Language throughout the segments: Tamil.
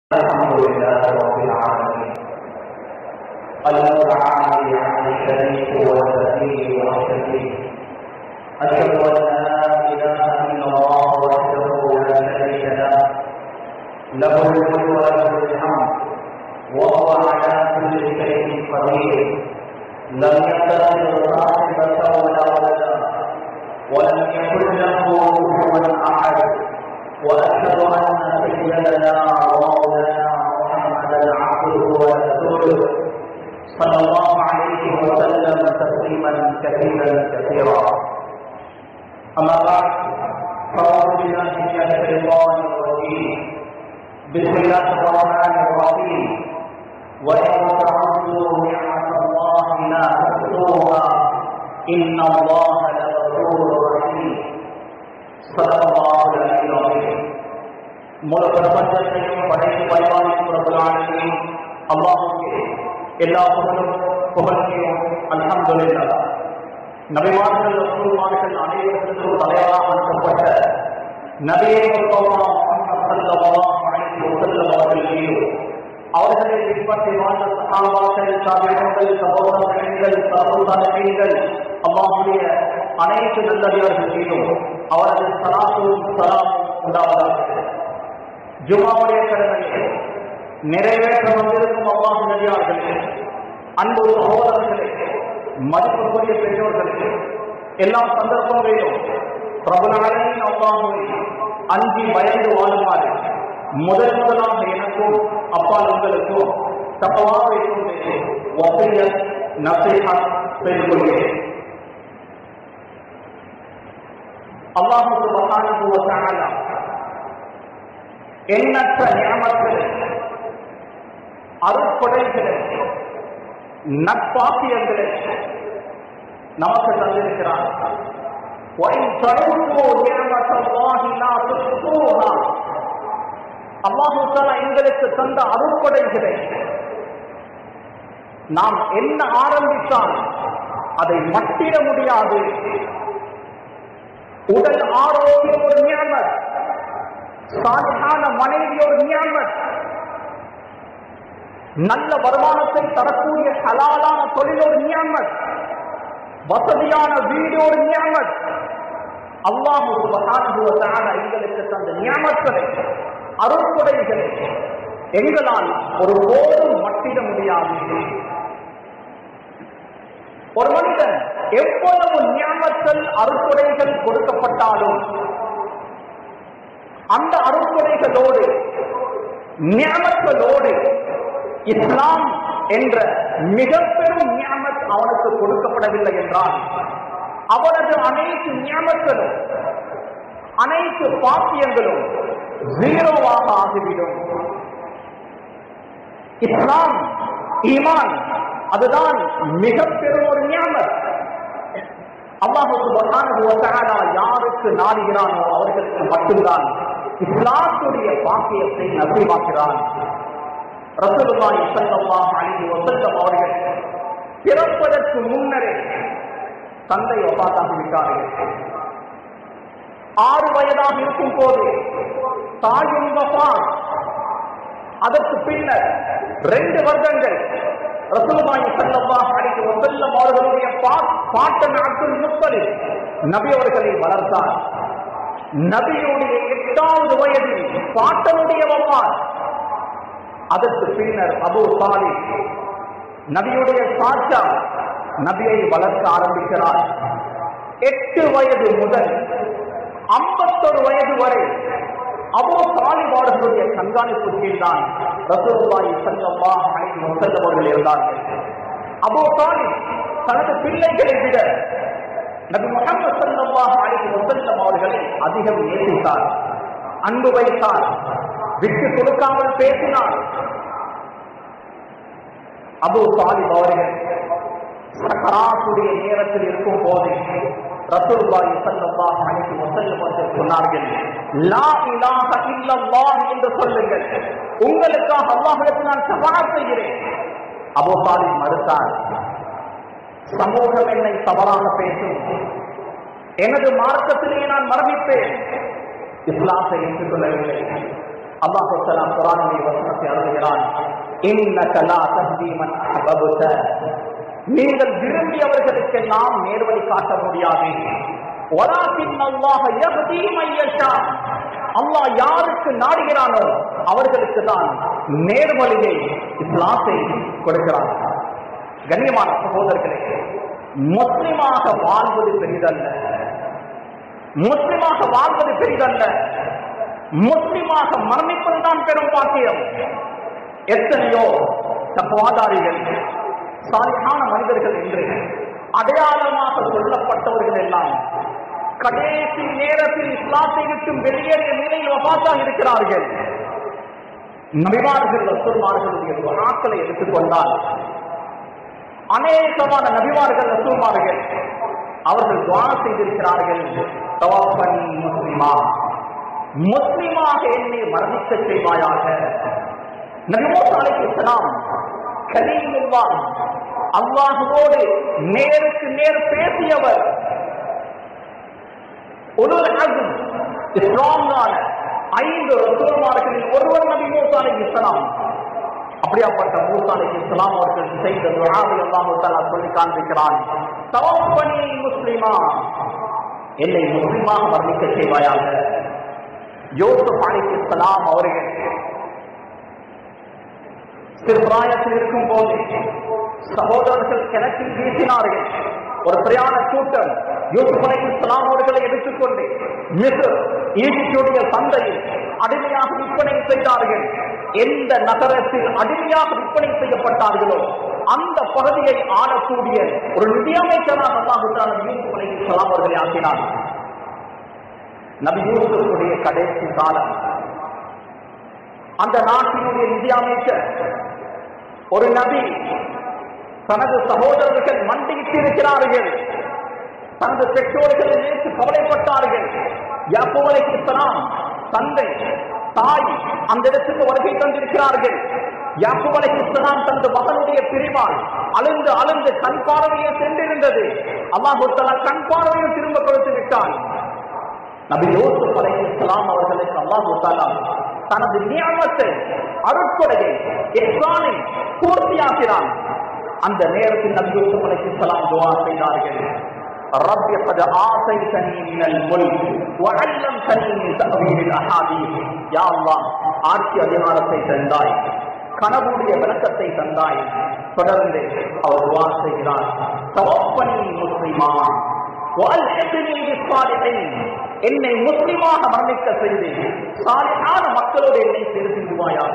الحمد لله رب العالمين المتعالي عن الشريك والبديل والشريك أشهد أن لا إله إلا الله وحده لا شريك له له الملك وله الحمد وهو على كل شيء قدير لم يتخذ صاحبة ولا ولدا ولم يكن له كفوا أحد واشهد ان سيدنا ومولانا محمدا عبده ورسوله صلى الله عليه وسلم تسليما كثيرا كثيرا اما بعد فاعوذ بالله من الشيطان الرجيم بسم الله الرحمن الرحيم وان تعدوا نعمه الله لا تحصوها ان الله لغفور رحيم صدق الله العلي العظيم முழு பிரபஞ்சத்தையும் படைத்து பரிபாலிக்கும் ரபுல்லானே அல்லாஹுக்கு எல்லா புகழும் புகழ்ச்சியும் அல்ஹம்துலில்லாஹ் நபிமார்கள் ரசூல்மார்கள் அனைவருக்கும் தலைவராக அனுப்பப்பட்ட நபியே அவர்கள் மீது அவர்களை பின்பற்றி வாழ்ந்த சகாபாக்கள் சாபியங்கள் சகோதரர்கள் சகோதரர்கள் அல்லாஹுடைய அனைத்து நல்லடியார்கள் மீதும் அவரது சலாத்தும் சலாமும் உண்டாவதாக ஜுமாவுடைய கடமையை நிறைவேற்ற வந்திருக்கும் அல்லாஹ் நடிகார்களே அன்பு சகோதரர்களே மதிப்புக்குரிய பெற்றோர்களே எல்லா சந்தர்ப்பங்களிலும் பிரபலங்களின் அல்லாஹுவை அஞ்சி பயந்து வாழுமாறு முதல் முதலாக எனக்கும் அப்பால் உங்களுக்கும் தப்பவாக கொண்டு வசைய நசையா செய்து கொள்கிறேன் அல்லாஹு சுபஹானஹு வ தஆலா எண்ணற்ற நியமங்களை அருட்படைகளை நட்பாக்கியங்களை நமக்கு தந்திருக்கிறார் அல்லாஹு தாலா எங்களுக்கு தந்த அருட்படைகளை நாம் என்ன ஆரம்பித்தால் அதை மட்டிட முடியாது உடல் ஆரோக்கியம் ஒரு நியமத் சாலியான மனைவி ஒரு நியமத் நல்ல வருமானத்தை தரக்கூடிய ஹலாலான தொழில் ஒரு நியமத் வசதியான வீடு ஒரு நியமத் அல்லாஹு சுபஹானஹு எங்களுக்கு தந்த நியமங்களை அருட்கொடைகளை எங்களால் ஒரு போதும் மட்டிட முடியாது ஒரு மனிதன் எவ்வளவு ஞாபகங்கள் அருட்கொடைகள் கொடுக்கப்பட்டாலும் அந்த அருட்கொடைகளோடு ஞாபகங்களோடு இஸ்லாம் என்ற மிக பெரும் ஞாபக் அவனுக்கு கொடுக்கப்படவில்லை என்றால் அவனது அனைத்து ஞாபகங்களும் அனைத்து பாக்கியங்களும் ஜீரோவாக ஆகிவிடும் இஸ்லாம் ஈமான் அதுதான் மிக பெரும் ஒரு ஞாபகம் அல்லாஹு சுபஹானஹு வ தஆலா யாருக்கு நாடுகிறானோ அவர்களுக்கு மட்டும்தான் இஸ்லாத்துடைய பாக்கியத்தை நசீவாக்குகிறான் ரசூலுல்லாஹி ஸல்லல்லாஹு அலைஹி வஸல்லம் அவர்கள் பிறப்பதற்கு முன்னரே தந்தை வஃபாத்தாகி விட்டார்கள் ஆறு வயதாக இருக்கும் போது தாயும் வஃபாத் அதற்கு பின்னர் ரெண்டு வருடங்கள் ரசூலுல்லாஹி ஸல்லல்லாஹு அலைஹி வஸல்லம் அவர்களுடைய பாட்டன் அப்துல் முத்தலிப் நபி அவர்களை வளர்த்தார் நபியுடைய எட்டாவது வயதில் பாட்டனுடைய வப்பார் அதற்கு பின்னர் அபு சாலிப் நபியுடைய சாச்சா நபியை வளர்க்க ஆரம்பிக்கிறார் எட்டு வயது முதல் ஐம்பத்தொரு வயது வரை அபோ தாலிப் அவர்களுடைய கண்காணிப்பு கீழ்தான் ரசூலுல்லாஹி ஸல்லல்லாஹு அலைஹி வஸல்லம் அவர்கள் இருந்தார்கள் அபோ தாலிப் தனது பிள்ளைகளை விட நபி முஹம்மது ஸல்லல்லாஹு அலைஹி வஸல்லம் அவர்களை அதிகம் நேசித்தார் அன்பு வைத்தார் விட்டு கொடுக்காமல் பேசினார் அபு தாலிப் அவர்கள் சக்கராத்துடைய நேரத்தில் இருக்கும் போது ரசூலுல்லாஹி ஸல்லல்லாஹு அலைஹி வஸல்லம் அவர்கள் சொன்னார்கள் லா இலாஹ இல்லல்லாஹ் என்று சொல்லுங்கள் உங்களுக்காக அல்லாஹ்விடத்தில் நான் ஷஃபாஅத் செய்கிறேன் அபூ தாலிப் மறுத்தார் சமூகம் என்னை தவறாக பேசும் எனது மார்க்கத்திலே நான் மரபிப்பேன் இஸ்லாத்தை ஏற்றுக்கொள்ளவில்லை அல்லாஹ் தஆலா குர்ஆனிலே வசனத்தை சொல்கிறான் இன்னக லா தஹ்தி மன் அஹ்பப்த நீங்கள் விரும்பியவர்களுக்கெல்லாம் நேர்வழி காட்ட முடியாது வலாக்கின் அல்லாஹ் யஹ்தி மன் யஷா அல்லாஹ் யாருக்கு நாடுகிறானோ அவர்களுக்கு தான் நேர்வழியை இஸ்லாத்தை கொடுக்கிறான் கண்ணியமான சகோதரர்களே முஸ்லிமாக வாழ்வது பெரிதல்ல முஸ்லிமாக வாழ்வது பெரிதல்ல முஸ்லிமாக மரணிப்பதுதான் பெரும் பாக்கியம் எத்தனையோ தப்புவாதாரிகள் சாலியான மனிதர்கள் என்று அடையாளமாக சொல்லப்பட்டவர்கள் எல்லாம் கடைசி நேரத்தில் இஸ்லாத்தை விட்டு வெளியேறிய நிலையில் வபாத்தாக இருக்கிறார்கள் நபிமார்கள் ரசூல்மார்களுடைய துவாக்களை எடுத்துக்கொண்டால் அநேகமான நபிமார்கள் ரசூல்மார்கள் அவர்கள் துவா செய்திருக்கிறார்கள் தவாப்பனி முஸ்லிமா முஸ்லிமாக என்னை மரணிக்க செய்வாயாக நபிமோஸ் அலைஹிஸ்ஸலாம் கலீமுல்லா அல்லாஹுவோடு நேருக்கு நேர் பேசியவர் ஒரு ஸ்ட்ராங்கான ஐந்து ரசூல்மார்களில் ஒருவர் நபி மூசா அலைஹிஸ்ஸலாம் அப்படியாப்பட்ட மூசா அலைஹிஸ்ஸலாம் அவர்கள் செய்த துஆவை அல்லாஹ் தஆலா சொல்லி காண்பிக்கிறான் தவப்பனி முஸ்லிமா என்னை முஸ்லிமாக வர்ணிக்க செய்வாயாக யோசுப் அலைஹிஸ்ஸலாம் அவர்கள் சிறுபிராயத்தில் இருக்கும் போது சகோதரர்கள் கிணற்றில் வீசினார்கள் ஒரு பிரயாண கூட்டம் யூசுப் அலைஹிஸ்ஸலாம் அவர்களை எடுத்துக்கொண்டு மிஸ்ர் ஈஜிப்டுடைய சந்தையில் அடிமையாக விற்பனை செய்தார்கள் எந்த நகரத்தில் அடிமையாக விற்பனை செய்யப்பட்டார்களோ அந்த பகுதியை ஆளக்கூடிய ஒரு நிதியமைச்சராக அல்லாஹுத்தான யூசுப் அலைஹிஸ்ஸலாம் அவர்களை ஆக்கினார் நபி யூசுஃபுடைய கடைசி காலம் அந்த நாட்டினுடைய நிதி அமைச்சர் ஒரு நபி தனது சகோதரர்கள் மண்டியிட்டு இருக்கிறார்கள் தனது பெற்றோர்களை நினைத்து கவலைப்பட்டார்கள் யாப்போலைக்கு தந்தை தாய் அந்த இடத்துக்கு வருகை தந்திருக்கிறார்கள் யாக்குவலைக்கு தனது மகனுடைய பிரிவால் அழுந்து அழுந்து கண் பார்வையை சென்றிருந்தது அல்லாஹு தலா கண் பார்வையும் திரும்ப கொடுத்து விட்டான் நபி யோசுப் அலைஹிஸ்ஸலாம் அவர்களுக்கு அல்லாஹு தஆலா தனது நியமத்தை அருட்கொடையை இஹ்சானை பூர்த்தியாக்கிறான் அந்த நேரத்தில் நபி யோசுப் அலைஹிஸ்ஸலாம் துஆ செய்தார்கள் رب قد آتيتني من الملك وعلمتني من تأويل الأحاديث يا الله ஆட்சி அதிகாரத்தை தந்தாய் கனவுடைய விளக்கத்தை தந்தாய் தொடர்ந்து அவர் துஆ செய்கிறார் தவப்பனி முஸ்லிமா وألحقني بالصالحين என்னை முஸ்லிமாக மரணிக்க செய்து சாலியான மக்களோடு என்னை சேர்த்துவாயாக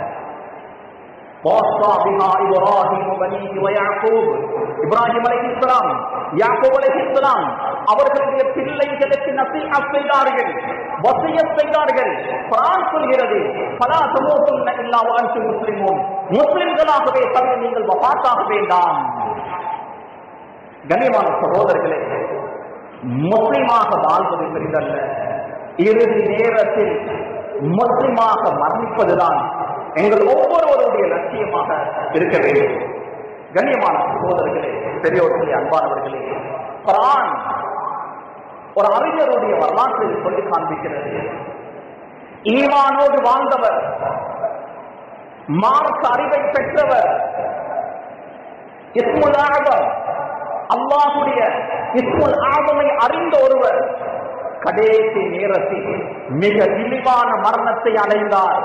ووصى بها ابراهيم بنيه ويعقوب இப்ராஹிம் அலைஹிஸ்ஸலாம் யாக்கூப் அலைஹிஸ்ஸலாம் அவர்களுடைய பிள்ளைகளுக்கு நசீஹத் செய்தார்கள் வசியத் செய்தார்கள் குர்ஆன் சொல்கிறது ஃபலா தமூதுன்ன இல்லா வஅன்தும் முஸ்லிமூன் முஸ்லிம்களாகவே தவிர நீங்கள் வஃபாத்தாக வேண்டாம் கண்ணியமான சகோதரர்களே முஸ்லிமாக வாழ்வது பெரிதல்ல இறுதி நேரத்தில் முஸ்லிமாக மரணிப்பதுதான் எங்கள் ஒவ்வொருவருடைய லட்சியமாக இருக்க வேண்டும் கண்ணியமான சகோதரர்களே பெரியோர்களே அன்பானவர்களே குரான் ஒரு அறிஞருடைய வரலாற்றில் சொல்லி காண்பிக்கிறது ஈமானோடு வாழ்ந்தவர் மார்க் அறிவை பெற்றவர் இஸ்முல் ஆபம் அல்லாஹுடைய இஸ்முல் ஆபமை அறிந்த ஒருவர் கடைசி நேரத்தில் மிக இழிவான மரணத்தை அடைந்தார்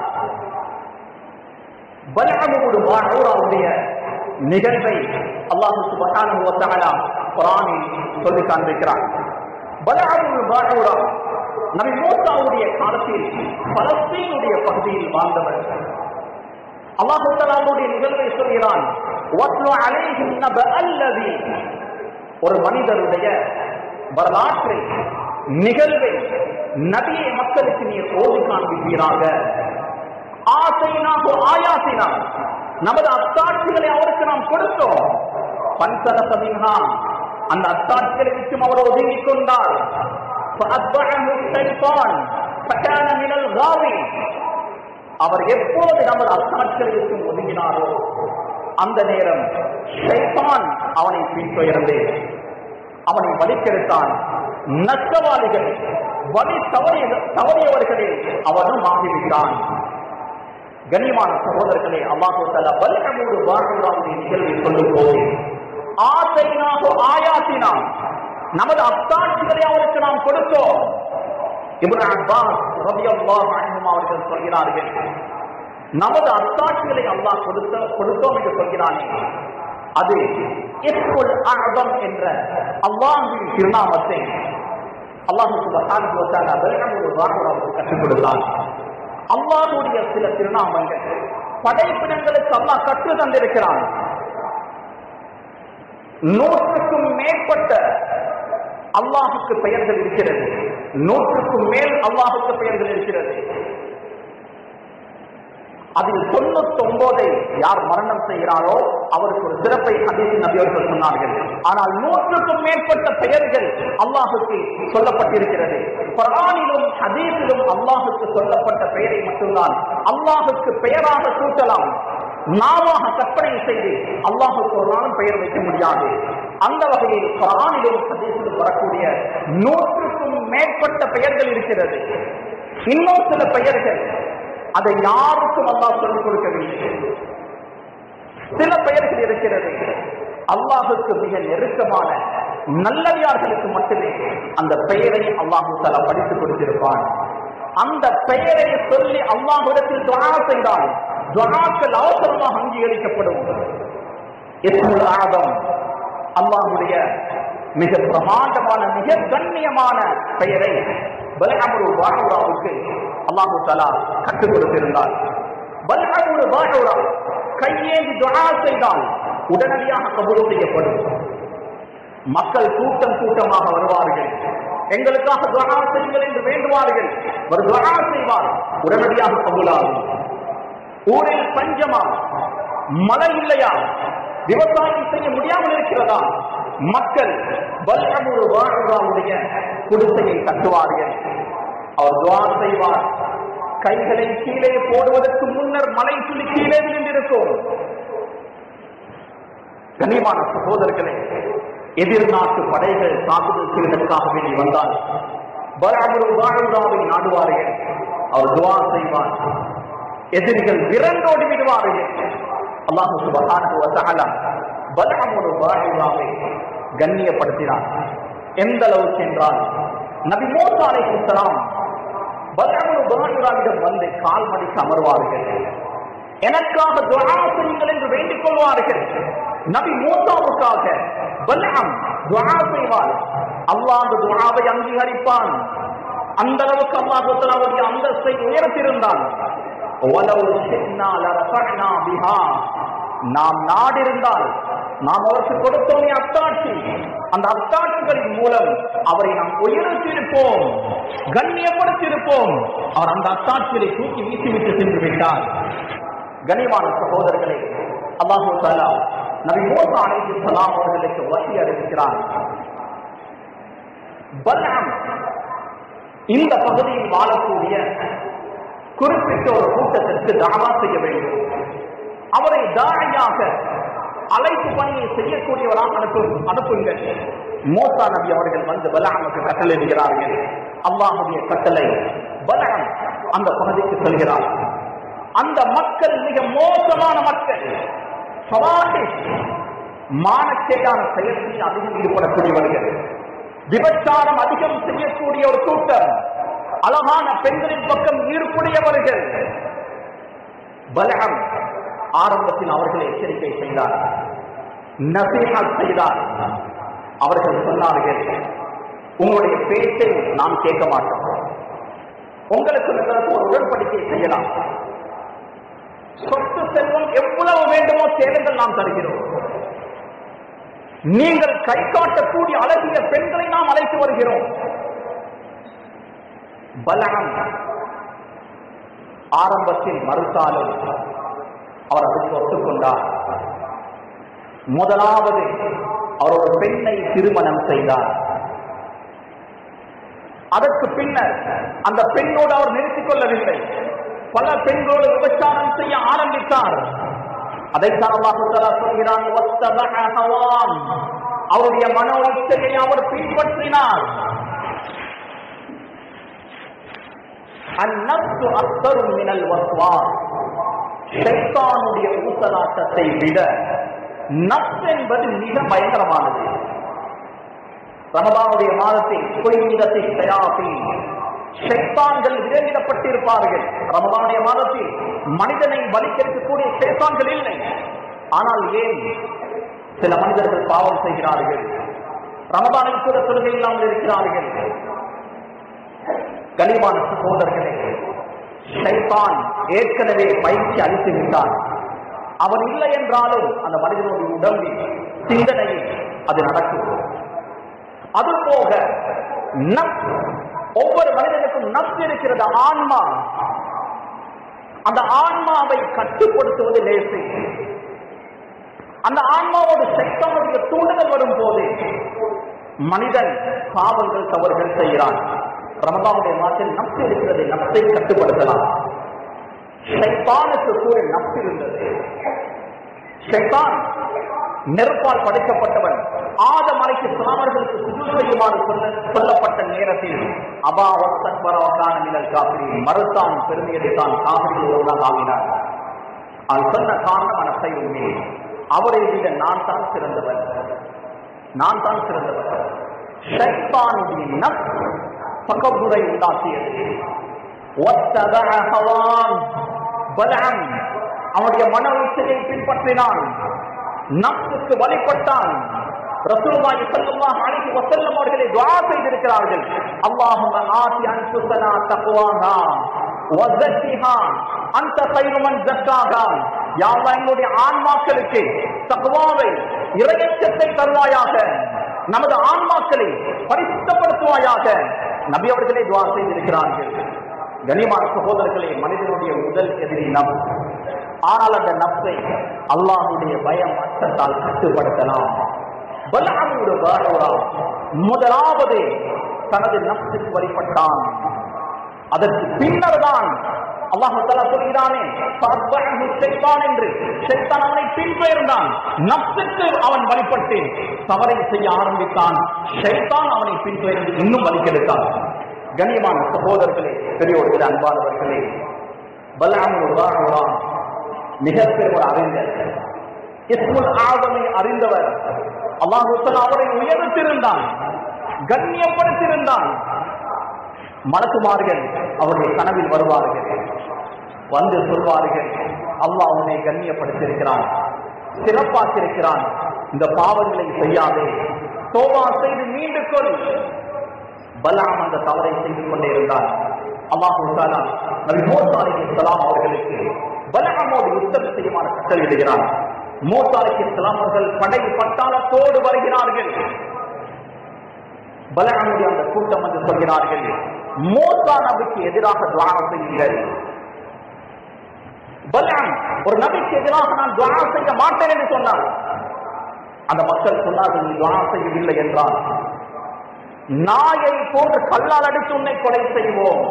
பலகமுடு மாணவருடைய நிகழ்வை அல்லாஹு சுபஹானஹு வ தஆலா குர்ஆனில் சொல்லி காண்பிக்கிறார் பலகமுடு மாணவரா நபி மூசாவுடைய காலத்தில் பலஸ்தீனுடைய பகுதியில் வாழ்ந்தவர் அல்லாஹு தஆலாவுடைய நிகழ்வை சொல்கிறான் வத்லு அலைஹிம் நப அல்லதி ஒரு மனிதருடைய வரலாற்றை நிகழ்வை நபியை மக்களுக்கு நீர் ஓதி காண்பிப்பீராக ஆசைனாக ஆயாசினா நமது அத்தாட்சிகளை அவருக்கு நாம் கொடுத்தோம் பன்சரசமின்ஹா அந்த அத்தாட்சிகளை விட்டும் அவர் ஒதுங்கிக் கொண்டார் فأتبعه الشيطان فكان من الغاوين அவர் எப்போது நமது அத்தாட்சிகளை விட்டும் ஒதுங்கினாரோ அந்த நேரம் ஷைத்தான் அவனை பின்தொயர்ந்து அவனை வலிக்கெடுத்தான் நஷ்டவாளிகள் வழி தவறிய தவறியவர்களில் அவனும் ஆகிவிட்டான் கண்ணியமான சகோதரர்களே அல்லாஹு தஆலா பல்கமூடு வாழ்வுடைய நிகழ்வை சொல்லும் போது ஆசைனாக ஆயாசினா நமது அத்தாட்சிகளை அவருக்கு நாம் கொடுத்தோம் இப்னு அப்பாஸ் ரலியல்லாஹு அன்ஹும் அவர்கள் சொல்கிறார்கள் நமது அத்தாட்சிகளை அல்லாஹ் கொடுத்த கொடுத்தோம் என்று சொல்கிறானே அது இஸ்முல் அஅதம் என்ற அல்லாஹ்வின் திருநாமத்தை அல்லாஹ் சுப்ஹானஹு வ தஆலா பல்கமூடு வாழ்வுக்கு கற்றுக் கொடுத்தான் அல்லாஹ்வுடைய சில திருநாமங்கள் படைப்பினங்களுக்கு அல்லாஹ் கற்று தந்திருக்கிறான் நூற்றுக்கும் மேற்பட்ட அல்லாஹுக்கு பெயர்கள் இருக்கிறது நூற்றுக்கும் மேல் அல்லாஹுக்கு பெயர்கள் இருக்கிறது அதில் தொண்ணூத்தி ஒன்பதை யார் மரணம் செய்கிறாரோ அவருக்கு ஒரு சிறப்பை அதில் நபியவர்கள் சொன்னார்கள் ஆனால் நூற்றுக்கும் மேற்பட்ட பெயர்கள் அல்லாஹுக்கு சொல்லப்பட்டிருக்கிறது குரானிலும் ஹதீஸிலும் அல்லாஹுக்கு சொல்லப்பட்ட பெயரை மட்டும்தான் அல்லாஹுக்கு பெயராக சூட்டலாம் நாவாக கற்பனை செய்து அல்லாஹுக்கு ஒரு நாளும் பெயர் வைக்க முடியாது அந்த வகையில் குரானிலும் ஹதீஸிலும் வரக்கூடிய நூற்றுக்கும் மேற்பட்ட பெயர்கள் இருக்கிறது இன்னும் சில பெயர்கள் அதை யாருக்கும் அல்லாஹ் சொல்லிக் கொடுக்கவில்லை சில பெயர்கள் இருக்கிறது அல்லாஹுக்கு மிக நெருக்கமான நல்லவியார்களுக்கு மட்டுமே அந்த பெயரை அல்லாஹு தலா படித்துக் கொடுத்திருப்பான் அந்த பெயரை சொல்லி அல்லாஹுடத்தில் துவா செய்தால் துவாக்கள் அவசரமாக அங்கீகரிக்கப்படும் இஸ்முல் ஆதம் அல்லாஹுடைய மிக பிரமாண்டமான மிக கண்ணியமான பெயரை பலகமுரு பாகவராவுக்கு அல்லாஹு தலா கற்றுக் கொடுத்திருந்தார் பலகமுரு பாகவரா கையேந்தி துவா செய்தால் உடனடியாக கபூல் செய்யப்படும் மக்கள் கூட்டம் கூட்டமாக வருவார்கள் எங்களுக்காக துவா செய்யுங்கள் என்று வேண்டுவார்கள் ஒரு துவா செய்வார் உடனடியாக கபூலாகும் ஊரில் பஞ்சமா மழை இல்லையா விவசாயம் செய்ய முடியாமல் இருக்கிறதா மக்கள் பல்கமுரு வாழ்வாவுடைய குடிசையை கட்டுவார்கள் அவர் துவா செய்வார் கைகளை கீழே போடுவதற்கு முன்னர் மலை துளி கீழே விழுந்திருக்கும் கனிமான சகோதரர்களே எதிர்நாட்டு படைகள் தாக்குதல் செய்வதற்காக வேண்டி வந்தால் பராமுரு வாழ்வாவை நாடுவார்கள் அவர் துவா செய்வார் எதிரிகள் விரண்டோடி விடுவார்கள் அல்லாஹு சுபஹானஹு வ தஆலா பல்அமுரு வாழ்வாவை கண்ணியப்படுத்தினார் எந்த அளவுக்கு என்றால் நபி மூசா அலைஹிஸ்ஸலாம் பல்அமுரு வாழ்வாவிடம் வந்து கால் மடிக்கு அமர்வார்கள் எனக்காக துஆ செய்யுங்கள் என்று வேண்டிக் கொள்வார்கள் நபி மூசாவுக்காக பல்அம் துஆ செய்வார் அல்லாஹ் அந்த துஆவை அங்கீகரிப்பான் அந்த அளவுக்கு அல்லாஹ் அவருடைய அந்தஸ்தை உயர்த்திருந்தான் وَلَوْ شِئْنَا لَرَفَعْنَا بِهَا நாம் நாடிருந்தால் நாம் அவருக்கு கொடுத்தோமே அத்தாட்சி அந்த அத்தாட்சிகளின் மூலம் அவரை நாம் உயர்த்தியிருப்போம் கண்ணியப்படுத்தியிருப்போம் அவர் அந்த அத்தாட்சிகளை தூக்கி வீசிவிட்டு சென்று விட்டார் கனிமான சகோதரர்களே அல்லாஹு தாலா நபி மூசா அலைஹி ஸலாம் அவர்களுக்கு வகை அறிவிக்கிறார் பல்அம் இந்த பகுதியில் வாழக்கூடிய குறிப்பிட்ட ஒரு கூட்டத்திற்கு தாவா செய்ய வேண்டும் அவரை தாயாக அழைப்பு பணியை செய்யக்கூடியவராக அனுப்பு அனுப்புங்கள் மோசா நபி அவர்கள் வந்து பலகமுக்கு கட்டளையிடுகிறார்கள் அல்லாஹுடைய கட்டளை பலகம் அந்த பகுதிக்கு செல்கிறார் அந்த மக்கள் மிக மோசமான மக்கள் சவாஹிஷ், மானக்கேடான செயல்களில் அதிகம் ஈடுபடக்கூடியவர்கள் விபச்சாரம் அதிகம் செய்யக்கூடிய ஒரு கூட்டம் அழகான பெண்களின் பக்கம் ஈடுபுடையவர்கள் பலகம் ஆரம்பத்தில் அவர்களை எச்சரிக்கை செய்தார் நசீஹத் செய்தார் அவர்கள் சொன்னார்கள் உங்களுடைய பேச்சை நாம் கேட்க மாட்டோம் உங்களுக்கு எங்களுக்கு ஒரு உடன்படிக்கை செய்யலாம் சொத்து செல்வம் எவ்வளவு வேண்டுமோ சேவைகள் நாம் தருகிறோம் நீங்கள் கை காட்டக்கூடிய அழகிய பெண்களை நாம் அழைத்து வருகிறோம் பலகம் ஆரம்பத்தில் மறுத்தாலும் அவர் அதற்கு ஒத்துக்கொண்டார் முதலாவது அவர் ஒரு பெண்ணை திருமணம் செய்தார் அதற்கு பின்னர் அந்த பெண்ணோடு அவர் நிறுத்திக் கொள்ளவில்லை பல பெண்களோடு விபச்சாரம் செய்ய ஆரம்பித்தார் அதைத்தான் அல்லாஹு தஆலா சொல்கிறான் "வத்தபஅ ஹவாம்." அவருடைய மனோ இச்சையை அவர் பின்பற்றினார் அந்நப்சு அக்தரு மினல் வஸ்வாஸ் ஷைத்தானுடைய ஊசலாட்டத்தை விட நப்ஸ் என்பது மிக பயங்கரமானது ரமதானுடைய மாதத்தில் குறைந்தத்தை தயாசி ஷைத்தான்கள் விரைவிடப்பட்டிருப்பார்கள் ரமதானுடைய மாதத்தில் மனிதனை வலிக்கெடுக்கக்கூடிய ஷைத்தான்கள் இல்லை ஆனால் ஏன் சில மனிதர்கள் பாவம் செய்கிறார்கள் ரமதானில் கூட தொழுகை இல்லாமல் இருக்கிறார்கள் கனிவான சகோதரர்களே ஷைத்தான் ஏற்கனவே பயிற்சி அளித்து விட்டான் அவன் இல்லை என்றாலும் அந்த மனிதனுடைய உடம்பில் சிந்தனையில் அது நடக்கும் அது போக நப்ஸ் ஒவ்வொரு மனிதனுக்கும் நப்ஸ் இருக்கிறது ஆன்மா அந்த ஆன்மாவை கட்டுப்படுத்துவது லேசு அந்த ஆன்மாவோட சக்தனுடைய தூண்டுதல் வரும் போது மனிதன் பாவங்கள் தவறுகள் செய்கிறான் ரமதானுடைய மாதத்தில் நப்சு இருக்கிறது நப்சை கட்டுப்படுத்தலாம் ஷைத்தானுக்கு கூட நப்சு இருந்தது ஷைத்தான் நெருப்பால் படைக்கப்பட்டவன் ஆதம் அலைக்கு சாமர்களுக்கு சுஜு செய்யுமாறு சொல்ல சொல்லப்பட்ட நேரத்தில் அபாவத்தற்பரவக்கான நிழல் காப்பிரி மறுத்தான் பெருமையடித்தான் காவிரியில் ஒன்றாக ஆகினார் அது சொன்ன காரணம் மனசை உண்மை அவரை விட நான் தான் சிறந்தவன் நான் தான் சிறந்தவன் ஷைத்தானுடைய நப் பக்கபுரை உண்டாக்கியது ஒத்ததக ஹவான் பலம் அவனுடைய மன உச்சத்தை பின்பற்றினான் நப்சுக்கு வழிபட்டான் ரசூலுல்லாஹி ஸல்லல்லாஹு அலைஹி வஸல்லம் அவர்களை துஆ செய்திருக்கிறார்கள் அல்லாஹும்ம ஆதி அன்ஃபுஸனா தக்வாஹா வஸக்கிஹா அன்த கைரு மன் ஜக்காஹா யா அல்லாஹ் எங்களுடைய ஆன்மாக்களுக்கு தக்வாவை இறையச்சத்தை தருவாயாக நமது ஆன்மாக்களை பரிசுத்தப்படுத்துவாயாக நபி அவர்களே துஆ செய்திருக்கிறார்கள் கனிமான சகோதரர்களே மனிதனுடைய முதல் எதிரி நம் ஆனால் அந்த நப்சை அல்லாஹுடைய பயம் அச்சத்தால் கட்டுப்படுத்தலாம் பலாமுடைய பாரோரா முதலாவது தனது நப்சுக்கு வழிபட்டான் அதற்கு பின்னர் தான் அல்லாஹு தலா சொல்கிறானே "ஃபஅத்பஅஹு ஷைத்தான்" என்று ஷைத்தான் அவனை பின்பெயர்ந்தான் நப்சுக்கு அவன் வழிபட்டு தவறை செய்ய ஆரம்பித்தான் ஷைத்தான் அவனை பின்பெயர்ந்து இன்னும் வலிக்கெடுத்தான் கண்ணியமான சகோதரர்களே பெரியோர்களே அன்பானவர்களே பலாமுடைய பாரோரா மிகப்பெரிய ஒரு அறிஞர் இஸ்முல் ஆதமை அறிந்தவர் அல்லாஹு தஆலா அவரை உயர்த்திருந்தான் கண்ணியப்படுத்தியிருந்தான் மலக்குமார்கள் அவருடைய கனவில் வருவார்கள் வந்து சொல்வார்கள் அல்லாஹ் உன்னை கண்ணியப்படுத்தியிருக்கிறான் சிறப்பாக்கியிருக்கிறான் இந்த பாவங்களை செய்யாதே தோபா செய்து மீண்டு கொள் பலாம் அந்த தவறை செய்து கொண்டே இருந்தார் அல்லாஹு தாலா நபி மூசா அலைஹிஸ்ஸலாம் அவர்களுக்கு பலகமோடு யுத்தம் செய்யுமாறு கட்டளையிடுகிறார் மூசா அலைஹிஸ்ஸலாம் அவர்கள் படை பட்டாளத்தோடு வருகிறார்கள் பலகமுடைய அந்த கூட்டம் வந்து சொல்கிறார்கள் மூசா நபிக்கு எதிராக துவாரம் செய்யுங்கள் பலகம் ஒரு நபிக்கு எதிராக நான் துவாரம் செய்ய மாட்டேன் என்று சொன்னார் அந்த மக்கள் சொன்னார்கள் நீ துவாரம் செய்யவில்லை என்றால் நாயை போன்று கல்லால் அடித்து உன்னை கொலை செய்வோம்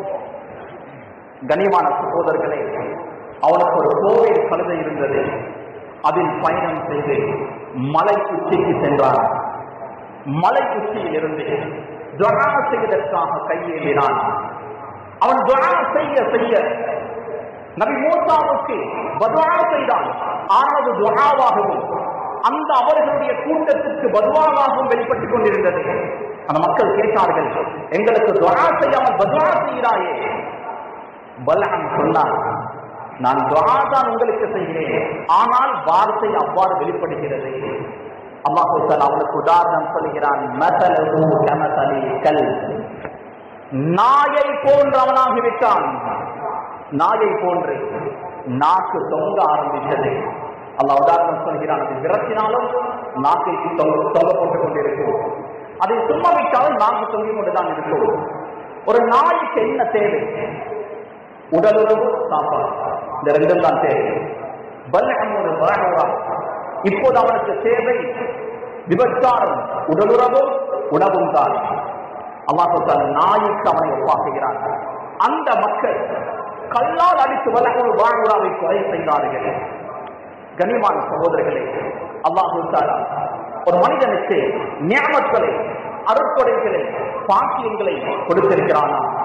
கனிமான சகோதரர்களே அவனுக்கு ஒரு கோவில் கழுதை இருந்தது அதில் பயணம் செய்து மலை உச்சிக்கு சென்றான் மலை உச்சியில் இருந்து துவா செய்வதற்காக கையேறினான் அவன் துவா செய்ய செய்ய நபி மூசாவுக்கு பதுவா செய்தான் ஆனால் அது துவாவாகவும் அந்த அவர்களுடைய கூட்டத்திற்கு பதுவாவாகவும் வெளிப்பட்டுக் கொண்டிருந்தது அந்த மக்கள் கேட்டார்கள் எங்களுக்கு துவா செய்யாமல் பதுவா செய்கிறாயே பலகன் சொன்னார் நான் துவா தான் உங்களுக்கு செய்கிறேன் ஆனால் வார்த்தை அவ்வாறு வெளிப்படுகிறது அல்லாஹ் தஆலா அவனுக்கு உதாரணம் சொல்கிறான் மதலஹு கமதலி கல் நாயை போன்று அவனாகிவிட்டான் நாயை போன்று நாக்கு தொங்க ஆரம்பித்தது அல்லாஹ் உதாரணம் சொல்கிறான் அது விரட்டினாலும் நாக்கை தொங்க தொங்க போட்டுக் கொண்டிருக்கும் அதை சும்மா விட்டாலும் நாக்கு தொங்கிக் கொண்டுதான் இருக்கும் ஒரு நாய்க்கு என்ன தேவை உடலுறவு சாப்பாடு இந்த ரெண்டும் தான் தேவை பல்லகம் ஒரு பாகவா இப்போது அவனுக்கு தேவை விபச்சாரம் உடலுறவும் உணவும் தான் அல்லாஹ் நாய்க்கு அவனை ஒப்பாக்குகிறான் அந்த மக்கள் கல்லால் அடித்து வல்லகம் வாழ்வுறாவை கொலை செய்தார்கள் கனிமான சகோதரர்களே அல்லாஹு தாலா ஒரு மனிதனுக்கு ஞாபகங்களை அருட்கொடைகளை பாக்கியங்களை கொடுத்திருக்கிறானா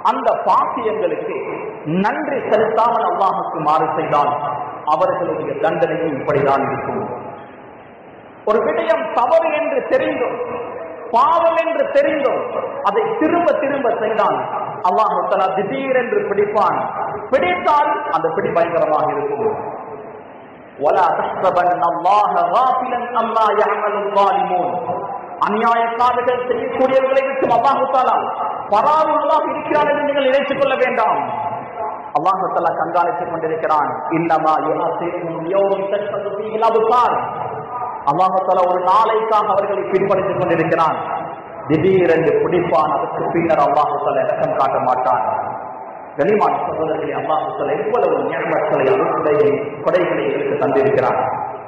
அந்த பாக்கியங்களுக்கு நன்றி செலுத்தாமல் அல்லாஹுக்கு மாறு செய்தால் அவர்களுடைய தண்டனையும் இப்படிதான் இருக்கும் ஒரு விடயம் தவறு என்று தெரிந்தும் பாவம் என்று தெரிந்தும் அதை திரும்ப திரும்ப செய்தால் அல்லாஹு தலா திடீரென்று பிடிப்பான் பிடித்தால் அந்த பிடி பயங்கரமாக இருக்கும் ولا تحسبن الله غافلا عما يعمل الظالمون அநியாயக்காரர்கள் செய்யக்கூடியவர்களை விட்டு அல்லாஹு தாலா பராவுள்ளாக இருக்கிறான் என்று நீங்கள் நினைத்துக் கொள்ள வேண்டாம் அல்லாஹு தாலா கண்காணித்துக் கொண்டிருக்கிறான் இன்னமா யுஹசிரும் யௌமன் தஷ்ஹது ஃபீஹில் அப்சார் அல்லாஹு தாலா ஒரு நாளைக்காக அவர்களை பின்பற்றிக் கொண்டிருக்கிறான் திடீரென்று பிடிப்பான் அதற்கு பின்னர் அல்லாஹு தாலா இறக்கம் காட்ட மாட்டான் கனிமான சகோதரர்களை அல்லாஹு தாலா எவ்வளவு ஞாபகங்களை அருட்களை கொடைகளை எங்களுக்கு தந்திருக்கிறான்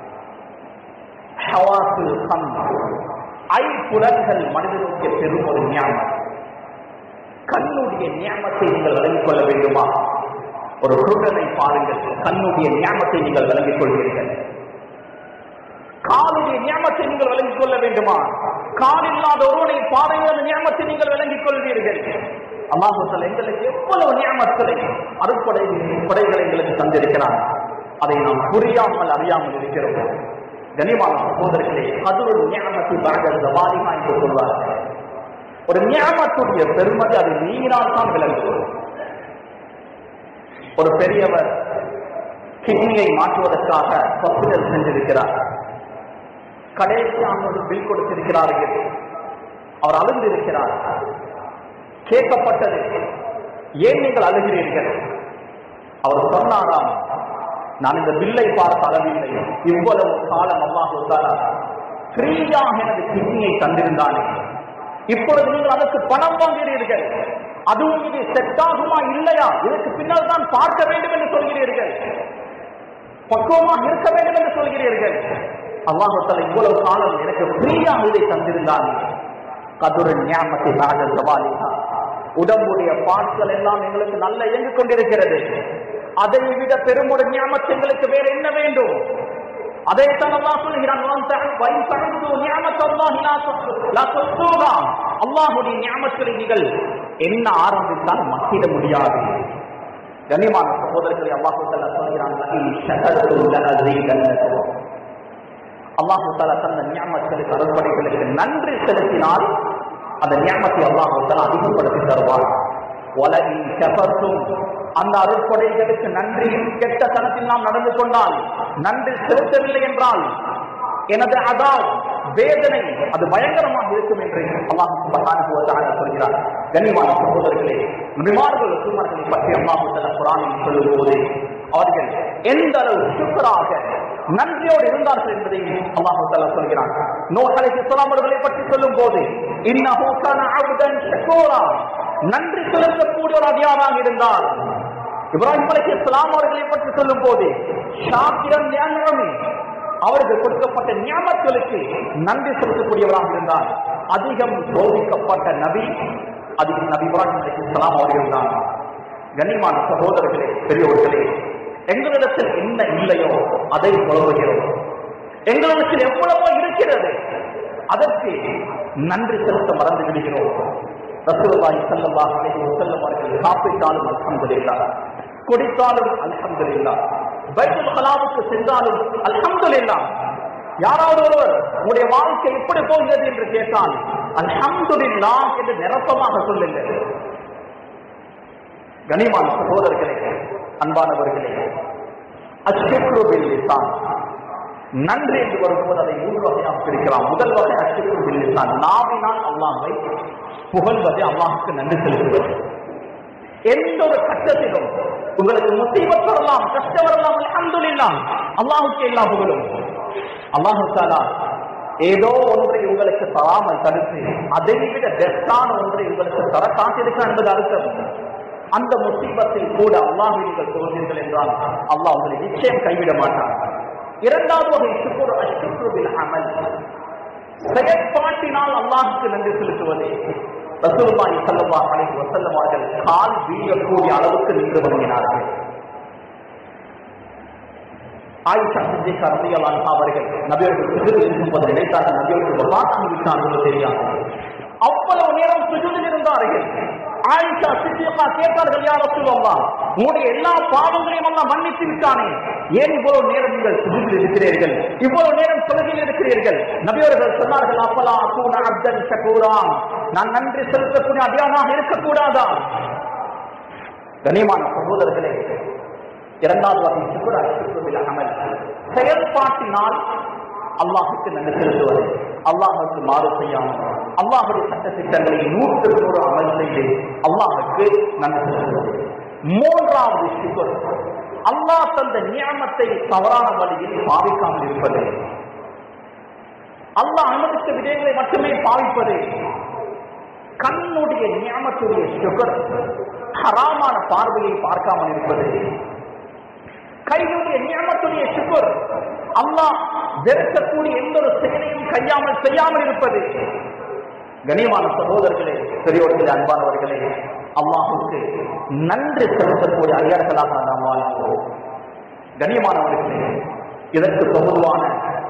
ஹவாசுல் கம் ஐப்புலன்கள் மனிதனுக்கு பெரும் ஒரு ஞாபகம் கண்ணுடைய ஞாபகத்தை நீங்கள் விளங்கிக் கொள்ள வேண்டுமா ஒரு குருடனை பாருங்கள் கண்ணுடைய ஞாபகத்தை நீங்கள் விளங்கிக் கொள்வீர்கள் காலுடைய ஞாபகத்தை நீங்கள் விளங்கிக் கொள்ள வேண்டுமா கால் இல்லாத ஒருவனை பாருங்கள் ஞாபகத்தை நீங்கள் விளங்கிக் கொள்வீர்கள் அல்லாஹுத்தல் எங்களுக்கு எவ்வளவு ஞாபகங்களை அறுப்படை கொடைகளை எங்களுக்கு தந்திருக்கிறான் அதை நாம் புரியாமல் அறியாமல் இருக்கிறோம் கனிமான சகோதரர்களே அது ஒரு ஞாபகத்தை பாகல் வாலிமா என்று சொல்வார்கள் ஒரு ஞாபகத்துடைய பெருமதி அது நீரால் தான் விளங்குவது ஒரு பெரியவர் கிட்னியை மாற்றுவதற்காக ஹாஸ்பிட்டல் சென்றிருக்கிறார் கடைசியாக ஒரு பில் கொடுத்திருக்கிறார்கள் அவர் அழுந்திருக்கிறார் கேட்கப்பட்டது ஏன் நீங்கள் அழுகிறீர்கள் அவர் சொன்னாராம் நான் இந்த பில்லை பார்த்து அளவில்லை இவ்வளவு காலம் அல்லாஹு ஃப்ரீயாக எனது கிட்னியை தந்திருந்தானே இப்பொழுது நீங்கள் அதற்கு பணம் வாங்குகிறீர்கள் அதுவும் இது செட் ஆகுமா இல்லையா இதற்கு பின்னால் தான் பார்க்க வேண்டும் என்று சொல்கிறீர்கள் பக்குவமாக இருக்க வேண்டும் என்று சொல்கிறீர்கள் அல்லாஹால இவ்வளவு காலம் எனக்கு ஃப்ரீயாக இதை தந்திருந்தானே கதுர ஞாபகத்தை நாகல் சவாலிகா உடம்புடைய பாட்கள் எல்லாம் எங்களுக்கு நல்ல இயங்கிக் கொண்டிருக்கிறது அதை விட பெரும் ஒரு ஞாபகத்தை எங்களுக்கு வேற என்ன வேண்டும் அதைத்தான் அல்லாஹ் சொல்கிறான் "வன் தஅ- வன் தஅபுது நிஅமத்தல்லாஹி லா துஹ்- லா துஹ்ஸூஹா." அல்லாஹ்வுடைய நியமத்துகளை நீங்கள் என்ன ஆரம்பித்தால் மக்கிட முடியாது கண்ணியமான சகோதரர்களை அல்லாஹு தஆலா சொல்கிறான் "லஇன் ஷகர்தும் லஅஸீதன்னக்கும்." அல்லாஹு தஆலா தந்த நியமத்துகளுக்கு அருள்படைகளுக்கு நன்றி செலுத்தினால் அந்த நியமத்தை அல்லாஹு தஆலா அதிகப்படுத்தி தருவார் "வலஇன் கஃபர்தும்." அந்த அருட்கொடைகளுக்கு நன்றி கெட்ட தனத்தில் நாம் நடந்து கொண்டால் நன்றி செலுத்தவில்லை என்றால் எனது அதால் வேதனை அது பயங்கரமாக இருக்கும் என்று அல்லாஹ் சுப்ஹானஹு வ தஆலா சொல்கிறார் கனிமான சகோதரர்களே நபிமார்கள் ரசூல்மார்களை பற்றி அல்லாஹ் தஆலா குர்ஆனில் சொல்லும்போது அவர்கள் எந்த அளவு சுக்கராக நன்றியோடு இருந்தார்கள் என்பதை அல்லாஹ் தஆலா சொல்கிறான் நூஹ் அலைஹிஸ்ஸலாம் அவர்களை பற்றி சொல்லும்போது இன்னஹு கான அப்தன் ஷக்கூரா நன்றி செலுத்தக்கூடிய ஒரு அடியாராக இருந்தார் இப்ராஹிம் அலைஹி இஸ்லாம் அவர்களை பற்றி சொல்லும் போது ஷாக்கிரன் ஞானமே அவருக்கு கொடுக்கப்பட்ட ஞாபகங்களுக்கு நன்றி செலுத்தக்கூடியவராக இருந்தார் அதிகம் சோதிக்கப்பட்ட நபி அது நபி இப்ராஹிம் அலைஹி இஸ்லாம் அவர்கள் தான் கண்ணியமான சகோதரர்களே பெரியவர்களே எங்களிடத்தில் என்ன இல்லையோ அதை புலவுகிறோம் எங்களிடத்தில் எவ்வளவோ இருக்கிறது அதற்கு நன்றி செலுத்த மறந்து விடுகிறோம் ரசூலுல்லாஹி ஸல்லல்லாஹு அலைஹி வஸல்லம் அவர்கள் சாப்பிட்டாலும் அல்ஹம்துலில்லாஹ் குடித்தாலும் அல்ஹம்துலில்லாஹ் பைத்துல் கலாமுக்கு சென்றாலும் அல்ஹம்துலில்லாஹ் யாராவது ஒருவர் உங்களுடைய வாழ்க்கை எப்படி போகிறது என்று கேட்டால் அல்ஹம்துலில்லாஹ் என்று நிரப்பமாக சொல்லுங்கள் கனிமான சகோதரர்களே அன்பானவர்களே அஷ்குரு பில் லிசான் நன்றி என்று வரும்போது அதை மூன்று வகையாக பிரிக்கலாம் முதல் வகை அஷ்குரு பில் லிசான் நாவினால் அல்லாஹ்வை புகழ்வது அல்லாஹுக்கு நன்றி செலுத்துவது எந்த ஒரு கஷ்டத்திலும் உங்களுக்கு முசீபத் வரலாம் கஷ்டம் வரலாம் அல்ஹம்துலில்லாஹ் அல்லாஹுக்கு எல்லா புகழும் அல்லாஹு தாலா ஏதோ ஒன்றை உங்களுக்கு தராமல் தடுத்து அதை விட பெஸ்டான ஒன்றை உங்களுக்கு தர காத்திருக்கிறார் என்பது அர்த்தம் அந்த முசீபத்தில் கூட அல்லாஹ் நீங்கள் புகழ்ந்தீர்கள் என்றால் அல்லாஹ் உங்களை நிச்சயம் கைவிட மாட்டார் இரண்டாவது வகை சுக்குர் அஷ்குருவில் அமல் செயற்பாட்டினால் அல்லாஹுக்கு நன்றி செலுத்துவது ரசூலுல்லாஹி ஸல்லல்லாஹு அலைஹி வஸல்லம் அவர்கள் கால் வீழக்கூடிய அளவுக்கு நின்று வணங்கினார்கள் ஆயிஷா சித்திகா ரலியல்லாஹு அன்ஹா அவர்கள் நபியர்கள் சுஜூதில் இருக்கும்போது நினைத்தார்கள் நபியர்கள் வஃபாத்தாகி விட்டார்கள் தெரியாது அவ்வளவு நேரம் சுஜூதில் இருந்தார்கள் ஆயிஷா சித்தியம்மா கேட்டார்கள் யார் சொல்லலாம் உங்களுடைய எல்லா பாவங்களையும் எல்லாம் மன்னித்து விட்டானே ஏன் இவ்வளவு நேரம் நீங்கள் சுஜித்தில் இருக்கிறீர்கள் இவ்வளவு நேரம் தொழுகையில் இருக்கிறீர்கள் நபியவர்கள் சொன்னார்கள் அப்பலா கூன அப்தன் ஷகூராம் நான் நன்றி செலுத்தக்கூடிய அடியானாக இருக்கக்கூடாதா கனிமான சகோதரர்களே இரண்டாவது வகை சுகுர அசுக்குவில் அமல் செயல்பாட்டினால் அல்லாஹுக்கு நன்றி செலுத்துவது அல்லாஹுக்கு மாறு செய்யாமல் அல்லாஹுடைய சட்ட திட்டங்களை நூற்றுக்கு நூறு அமல் செய்து அல்லாஹுக்கு நன்றி செலுத்துவது மூன்றாவது சுகுர் அல்லாஹ் தந்த நியமத்தை தவறான வழியில் பாவிக்காமல் இருப்பது அல்லாஹ் அனுமதித்த விடயங்களை மட்டுமே பாவிப்பது கண்ணுடைய நியமத்துடைய சுகர் ஹராமான பார்வையை பார்க்காமல் இருப்பது கையுடைய நியமத்துடைய சுகர் அல்லாஹ் வெறுக்கக்கூடிய எந்த ஒரு செயலையும் கையாமல் செய்யாமல் இருப்பது கனியமான சகோதரர்களே பெரியோர்களே அன்பானவர்களே அல்லாஹுக்கு நன்றி செலுத்தக்கூடிய அடியார்களாக நாம் வாழ்கிறோம் கண்ணியமானவர்களே இதற்கு பொதுவான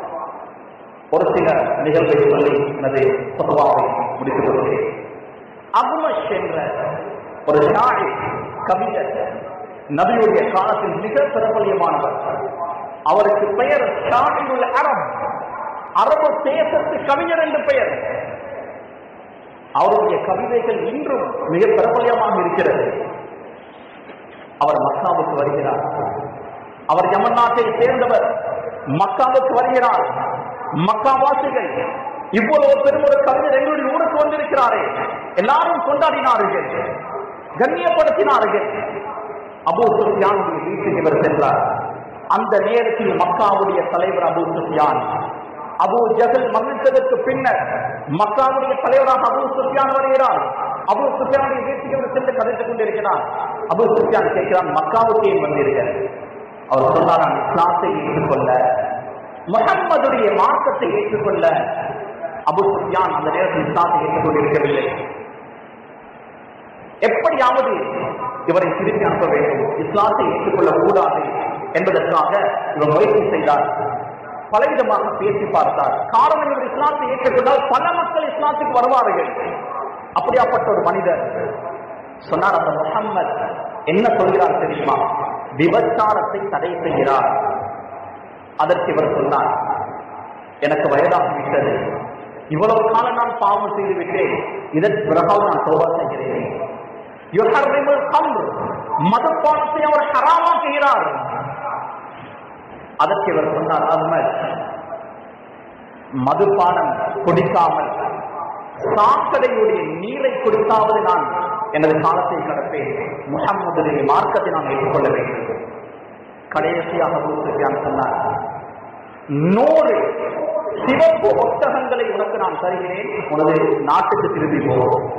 ஒரு சில நிகழ்வை சொல்லி எனது பொதுவாவை முடித்துக் கொள்கிறேன் அபுமஷ் என்ற ஒரு ஷாயி கவிஞர் நபியுடைய காலத்தில் மிக பிரபலியமானவர் அவருக்கு பெயர் ஷாஹிபுல் அரப் அரபு தேசத்து கவிஞர் என்று பெயர் அவருடைய கவிதைகள் இன்றும் மிக பிரபலியமாக இருக்கிறது அவர் மக்காவுக்கு வருகிறார் அவர் யமன் நாட்டை சேர்ந்தவர் மக்காவுக்கு வருகிறார் மக்காவாசிகள் இவ்வளவு பெரும் ஒரு கவிஞர் எங்களுடைய ஊருக்கு வந்திருக்கிறாரே எல்லாரும் கொண்டாடினார்கள் கண்ணியப்படுத்தினார்கள் அபூ சுஃபியானுடைய வீட்டுக்கு இவர் சென்றார் அந்த நேரத்தில் மக்காவுடைய தலைவர் அபூ சுஃபியான் அபூ ஜஹல் மகிழ்ந்ததற்கு பின்னர் மக்காவுடைய தலைவராக அபூ சுஃபியான் வருகிறார் அபூ சுஃபியானுடைய வீட்டுக்கு இவர் சென்று கதைத்துக் கொண்டிருக்கிறார் அபூ சுஃபியான் கேட்கிறான் மக்காவுக்கு ஏன் வந்தீர்கள் அவர் சொன்னார் நான் இஸ்லாத்தை ஏற்றுக்கொள்ள முகம்மதுடைய மார்க்கத்தை ஏற்றுக்கொள்ள அபு சுஃபியான் அந்த நேரத்தில் இஸ்லாத்தை ஏற்றுக்கொண்டிருக்கவில்லை எப்படியாவது இவரை திருப்பி அனுப்ப வேண்டும் இஸ்லாத்தை ஏற்றுக்கொள்ள கூடாது என்பதற்காக இவர் முயற்சி செய்தார் பலவிதமாக பேசி பார்த்தார் காரணம் இவர் இஸ்லாத்தை ஏற்றுக்கொண்டால் பல மக்கள் இஸ்லாத்துக்கு வருவார்கள் அப்படியாப்பட்ட ஒரு மனிதர் சொன்னார் அந்த முகம்மது என்ன சொல்கிறார் தெரியுமா விபச்சாரத்தை தடை செய்கிறார் அதற்கு இவர் சொன்னார் எனக்கு வயதாகிவிட்டது இவ்வளவு காலம் நான் பாவம் செய்து விட்டேன் இதற்கு பிறகாக நான் தோபா செய்கிறேன் யுஹர்ரிமுல் கம்ர் மதுப்பானத்தை அவர் ஹராமாக்குகிறார் அதற்கு இவர் சொன்னார் அஹ்மத் மதுபானம் குடிக்காமல் சாக்கடையுடைய நீரை குடித்தாவது நான் எனது காலத்தை கடப்பேன் முகம்மதுடைய மார்க்கத்தை நான் ஏற்றுக்கொள்ள வேண்டும் கடைசியாக அபூ சுஃபியான் சொன்னார் நூறு சிவப்பு ஒட்டகங்களை உனக்கு நான் தருகிறேன் உனது நாட்டுக்கு திரும்பி போவோம்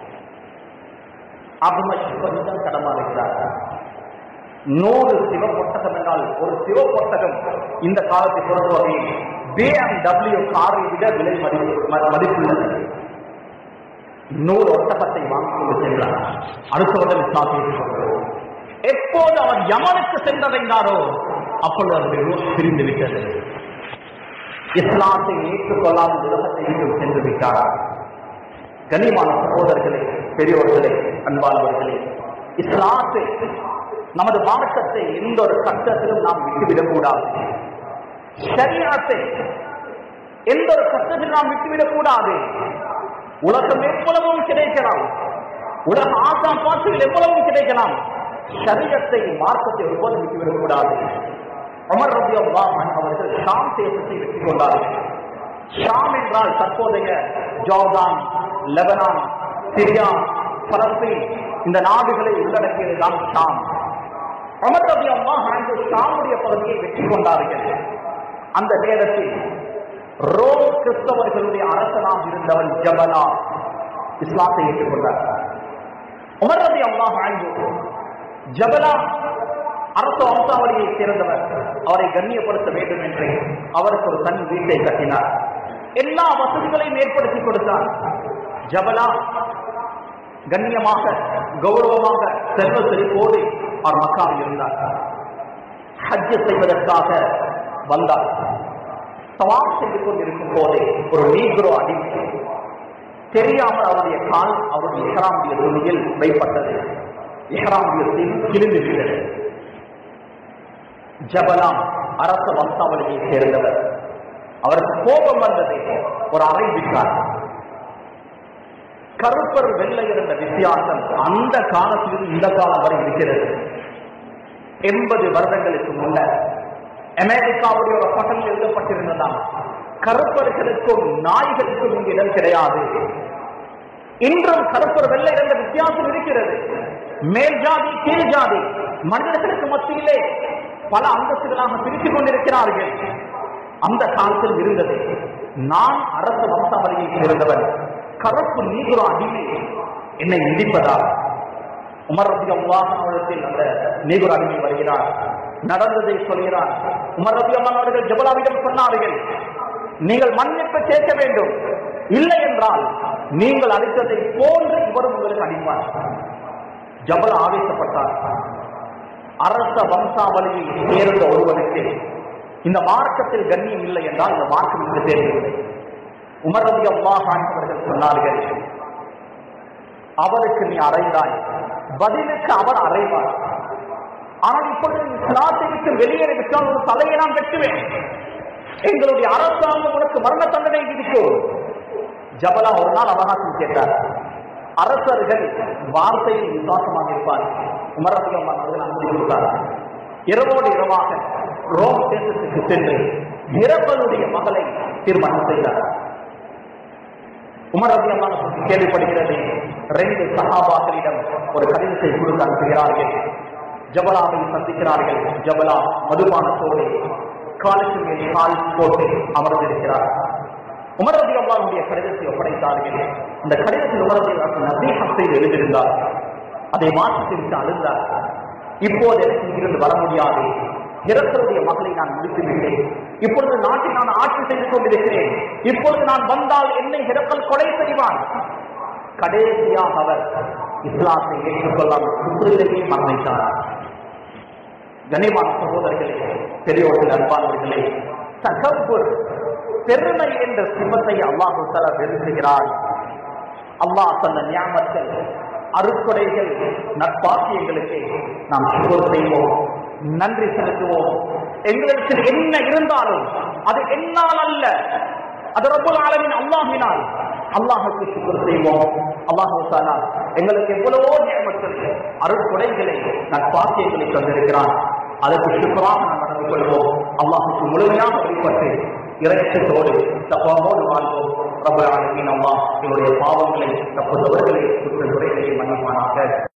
அபுமஷ் கொஞ்சம் கடமாறுகிறார் நூறு சிவப்பொட்டகம் என்றால் ஒரு சிவப்பொட்டகம் இந்த காலத்தை பொறுத்த வகையில் பிஎம்டபிள்யூ காரை விட விலை மதிப்பு ம- மதிப்புள்ளது நூறு ஒட்டகத்தை வாங்கிக் கொண்டு சென்றார் அடுத்த வருடம் இஸ்லாத்தை ஏற்றுக்கொண்டார். எப்போது அவர் யமனுக்கு சென்றடைந்தாரோ அப்பொழுது அவருடைய ரூஹ் பிரிந்து விட்டது இஸ்லாத்தை ஏற்றுக்கொள்ளாத உலகத்தை விட்டு சென்று விட்டார் கனிமான சகோதரர்களே பெரியோர்களே அன்பானவர்களே இஸ்லாத்தை நமது மார்க்கத்தை எந்த ஒரு கட்டத்திலும் நாம் விட்டுவிடக்கூடாது ஷரியத்தை எந்த ஒரு கட்டத்திலும் நாம் விட்டுவிடக்கூடாது உலகம் எவ்வளவும் கிடைக்கலாம் உலக ஆசாம் பாட்டுகள் எவ்வளவும் கிடைக்கலாம் ஷரியத்தை மார்க்கத்தை ஒருபோதும் விட்டுவிடக்கூடாது உமர் ரபி அவர்கள் ஷாம் தேசத்தை வெற்றி கொண்டார்கள் ஷாம் என்றால் தற்போதைய ஜோர்தான் லெபனான் சிரியா பலஸ்தீன் இந்த நாடுகளை உள்ளடக்கியதுதான் ஷாம் உமர் ரபி அல்லாஹ் ஷாமுடைய பகுதியை வெற்றி கொண்டார்கள் அந்த நேரத்தில் ரோம் கிறிஸ்தவர்களுடைய அரசனாக இருந்தவன் ஜபலா இஸ்லாத்தை ஏற்றுக்கொண்டார் உமர் ரபி அல்லாஹ் ஜபலா அரச வம்சாவளியை சேர்ந்தவர் அவரை கண்ணியப்படுத்த வேண்டும் என்று அவருக்கு ஒரு தனி வீட்டை கட்டினார் எல்லா வசதிகளையும் ஏற்படுத்தி கொடுத்தார் ஜபலா கண்ணியமாக கௌரவமாக செல்வ செழிப்போடு அவர் மக்காவில் இருந்தார் ஹஜ் செய்வதற்காக வந்தார் தவாப் செய்து கொண்டிருக்கும் போதே ஒரு நீக்ரோ அடிமை தெரியாமல் அவருடைய கால் அவருடைய இஹ்ராமுடைய துணியில் வைப்பட்டது இஹ்ராமுடைய துணி கிழிந்து விட்டது ஜபலாம் அரச வம்சாவளியை சேர்ந்தவர் அவருக்கு கோபம் வந்தது ஒரு அறை விட்டார் கருப்பர் வெள்ளை இருந்த வித்தியாசம் அந்த காலத்திலிருந்து இந்த காலம் வரை இருக்கிறது எண்பது வருடங்களுக்கு முன்னர் அமெரிக்காவுடைய ஒரு பட்டம் எழுதப்பட்டிருந்ததாம் கருப்பர்களுக்கும் நாய்களுக்கும் இங்கு இடம் கிடையாது இன்றும் கருப்பர் வெள்ளை என்ற வித்தியாசம் இருக்கிறது மேல் ஜாதி கீழ் ஜாதி மனிதர்களுக்கு மத்தியிலே பல அந்தஸ்துகளாக பிரித்துக் கொண்டிருக்கிறார்கள் அந்த காலத்தில் இருந்தது நான் அரசு வம்சாவளியை சேர்ந்தவன் கருப்பு நீகுற அடிமை என்னை இடிப்பதால் உமர் ரபி அல்லாஹத்தில் அந்த நீகுர் அடிமை வருகிறார் நடந்ததை சொல்கிறார் உமர் ரபி அவர்கள் ஜபலாவிடம் சொன்னார்கள் நீங்கள் மன்னிப்பு கேட்க வேண்டும் இல்லை என்றால் நீங்கள் அளித்ததை போன்று இவரும் உங்களுக்கு அடிப்பார் ஜபல் ஆவேசப்பட்டார் அரச வம்சாவளியை சேர்ந்த ஒருவனுக்கு இந்த மார்க்கத்தில் கண்ணியம் இல்லை என்றால் இந்த மார்க்கம் என்று தெரியவில்லை உமர் ரபி அல்லாஹ் அவர்கள் சொன்னார்கள் அவருக்கு நீ அறைந்தாய் பதிலுக்கு அவர் அறைவார் ஆனால் இப்பொழுது இஸ்லாத்தை விட்டு வெளியேறி விட்டால் ஒரு தலையை நான் வெட்டுவேன் எங்களுடைய அரசாங்கம் உனக்கு மரண தண்டனை விதிக்கும் ஜபலா ஒரு நாள் அவகாசம் கேட்டார் அரசர்கள் வார்த்தையில் விசுவாசமாக இருப்பார் உமரபியம் அவர்கள் அனுமதி கொடுத்தார் இரவோடு இரவாக ரோம் தேசத்துக்கு சென்று இரவனுடைய மகளை தீர்மானம் செய்தார் உமர் ரபி கேள்விப்படுகிறது ரெண்டு சகாபாக்களிடம் ஒரு கடிதத்தை கொடுத்து அனுப்புகிறார்கள் ஜபலாவை சந்திக்கிறார்கள் ஜபலா மதுபானத்தோடு காலுக்கு மேல் கால் போட்டு அமர்ந்திருக்கிறார் உமர் ரபி அல்லாவுடைய கடிதத்தை ஒப்படைத்தார்கள் அந்த கடிதத்தில் உமர் ரபி நசீகம் செய்து எழுதியிருந்தார் அதை மாற்றி விட்டு அழுந்தார் இப்போது எனக்கு இங்கிருந்து வர முடியாது இரத்தருடைய மகளை நான் முடித்து விட்டேன் இப்பொழுது நாட்டை நான் ஆட்சி செய்து கொண்டிருக்கிறேன் இப்பொழுது நான் வந்தால் என்னை ஹிரக்கல் கொலை செய்வான் கடைசியாக அவர் இஸ்லாத்தை ஏற்றுக்கொள்ளாமல் சுற்றுலையே மரணித்தார் கனிமான சகோதரர்களே பெரியோர்கள் அன்பானவர்களே தகப்பூர் பெருமை என்ற சிவத்தை அல்லாஹு தல வெறுத்துகிறார் அல்லாஹ் தந்த ஞாபகங்கள் அருக்குடைகள் நட்பாக்கியங்களுக்கு நாம் சுகர் செய்வோம் நன்றி செலுத்துவோம் எங்களுக்கு என்ன இருந்தாலும் அது என்னால் அல்ல அது ரப்பல் ஆலமின் அல்லாஹினால் அல்லாஹுக்கு சுகர் செய்வோம் அல்லாஹு தாலா எங்களுக்கு எவ்வளவோ நியமத்தில் அருட்கொடைகளை நட்பாக்கியங்களை தந்திருக்கிறான் அதற்கு சுக்கராக நாம் நடந்து கொள்வோம் அல்லாஹுக்கு முழுமையாக வழிபட்டு இறைச்சத்தோடு தப்பாவோடு வாழ்வோம் ரப்பல் ஆலமின் அல்லாஹ் எங்களுடைய பாவங்களை தப்பு தவறுகளை குற்ற குறைகளை மன்னிப்பானாக